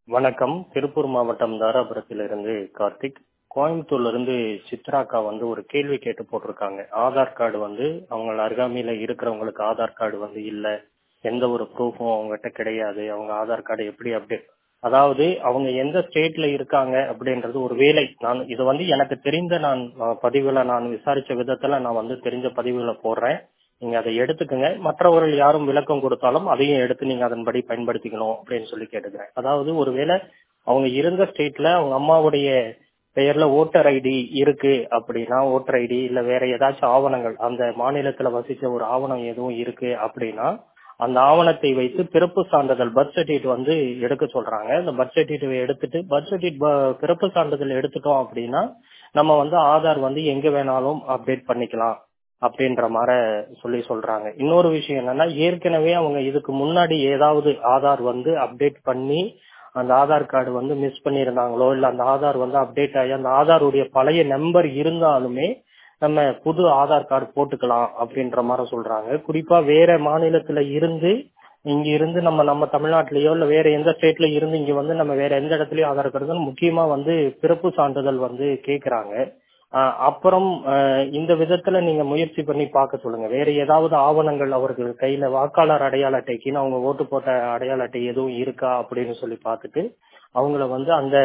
வணக்கம் திருப்பூர் மாவட்டம் தாராபுரத்திலிருந்து கார்த்திக் கோயம்புத்தூர்ல இருந்து சித்ராக்கா வந்து ஒரு கேள்வி கேட்டு போட்டிருக்காங்க ஆதார் கார்டு வந்து அவங்க அருகாமையில இருக்கிறவங்களுக்கு ஆதார் கார்டு வந்து இல்ல எந்த ஒரு ப்ரூஃபும் அவங்ககிட்ட கிடையாது அவங்க ஆதார் கார்டு எப்படி அப்டேட் அதாவது அவங்க எந்த ஸ்டேட்ல இருக்காங்க அப்படின்றது ஒரு வேலை நான் இது வந்து எனக்கு தெரிந்த நான் அஹ், பதிவுல நான் விசாரிச்ச விதத்துல நான் வந்து தெரிஞ்ச பதிவுகளை போடுறேன் நீங்க அதை எடுத்துக்கங்க மற்றவர்கள் யாரும் விளக்கம் கொடுத்தாலும் அதையும் எடுத்து நீங்க அதன்படி பயன்படுத்திக்கணும் அப்படின்னு சொல்லி கேட்டுக்கிறேன் அதாவது ஒருவேளை அவங்க இருந்த ஸ்டேட்ல அவங்க அம்மாவுடைய பெயர்ல ஓட்டர் ஐடி இருக்கு அப்படின்னா ஓட்டர் ஐடி இல்ல வேற ஏதாச்சும் ஆவணங்கள் அந்த மாநிலத்துல வசிச்ச ஒரு ஆவணம் எதுவும் இருக்கு அப்படின்னா அந்த ஆவணத்தை வைத்து பிறப்பு சான்றிதழ் பர்த் சர்டிஃபிகேட் வந்து எடுக்க சொல்றாங்க இந்த பர்த் சர்டிஃபிகேட் எடுத்துட்டு பர்த் சர்டிஃபிகேட் பிறப்பு சான்றிதழ் எடுத்துட்டோம் அப்படின்னா நம்ம வந்து ஆதார் வந்து எங்க வேணாலும் அப்டேட் பண்ணிக்கலாம் அப்படின்ற மாதிரி சொல்லி சொல்றாங்க இன்னொரு விஷயம் என்னன்னா ஏற்கனவே அவங்க இதுக்கு முன்னாடி ஏதாவது ஆதார் வந்து அப்டேட் பண்ணி அந்த ஆதார் கார்டு வந்து மிஸ் பண்ணியிருந்தாங்களோ இல்ல அந்த ஆதார் வந்து அப்டேட் ஆகி அந்த ஆதாருடைய பழைய நம்பர் இருந்தாலுமே நம்ம புது ஆதார் கார்டு போட்டுக்கலாம் அப்படின்ற மாதிரி சொல்றாங்க குறிப்பா வேற மாநிலத்துல இருந்து இங்க இருந்து நம்ம நம்ம தமிழ்நாட்டிலயோ இல்ல வேற எந்த ஸ்டேட்ல இருந்து இங்க வந்து நம்ம வேற எந்த இடத்துலயும் ஆதார் கார்டு முக்கியமா வந்து பிறப்பு சான்றிதழ் வந்து கேக்குறாங்க ஆஹ் அப்புறம் ஆஹ் இந்த விதத்துல நீங்க முயற்சி பண்ணி பார்க்க சொல்லுங்க வேற ஏதாவது ஆவணங்கள் அவர்கள் கையில வாக்காளர் அடையாள அட்டைக்குன்னு அவங்க ஓட்டு போட்ட அடையாள அட்டை எதுவும் இருக்கா அப்படின்னு சொல்லி பார்த்துட்டு அவங்கள வந்து அந்த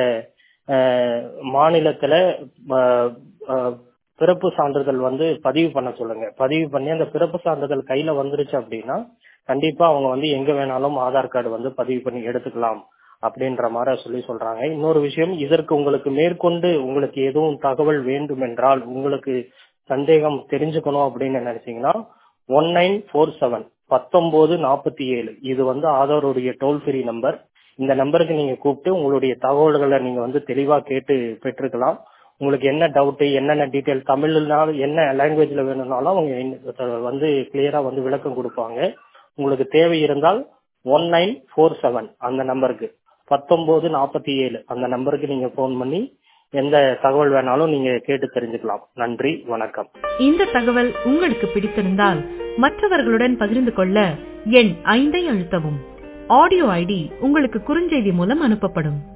ஆஹ் மாநிலத்துல ஆஹ் ஆஹ் பிறப்பு சான்றிதழ் வந்து பதிவு பண்ண சொல்லுங்க பதிவு பண்ணி அந்த பிறப்பு சான்றிதழ் கையில வந்துருச்சு அப்படின்னா கண்டிப்பா அவங்க வந்து எங்க வேணாலும் ஆதார் கார்டு வந்து பதிவு பண்ணி எடுத்துக்கலாம் அப்படின்ற மாதிரி சொல்லி சொல்றாங்க இன்னொரு விஷயம் இதற்கு உங்களுக்கு மேற்கொண்டு உங்களுக்கு எதுவும் தகவல் வேண்டும் என்றால் உங்களுக்கு சந்தேகம் தெரிஞ்சுக்கணும் அப்படின்னு நினைச்சீங்கன்னா ஒன் நைன் ஃபோர் செவன் பத்தொன்பது நாற்பத்தி ஏழு இது வந்து ஆதாருடைய டோல் ஃப்ரீ நம்பர் இந்த நம்பருக்கு நீங்க கூப்பிட்டு உங்களுடைய தகவல்களை நீங்க வந்து தெளிவா கேட்டு பெற்றுக்கலாம் உங்களுக்கு என்ன டவுட் என்னென்ன டீட்டெயில் தமிழ்னாலும் என்ன லாங்குவேஜ்ல வேணும்னாலும் அவங்க இந்த- வந்து கிளியரா வந்து விளக்கம் கொடுப்பாங்க உங்களுக்கு தேவை இருந்தால் ஒன் நைன் ஃபோர் செவன் அந்த நம்பருக்கு பத்தொன்பது நாற்பத்தி ஏழு அந்த நம்பருக்கு நீங்க ஃபோன் பண்ணி எந்த தகவல் வேணாலும் நீங்க கேட்டு தெரிஞ்சுக்கலாம் நன்றி வணக்கம் இந்த தகவல் உங்களுக்கு பிடித்திருந்தால் மற்றவர்களுடன் பகிர்ந்து கொள்ள எண் ஐந்தை அழுத்தவும் ஆடியோ ஐடி உங்களுக்கு குறுஞ்செய்தி மூலம் அனுப்பப்படும்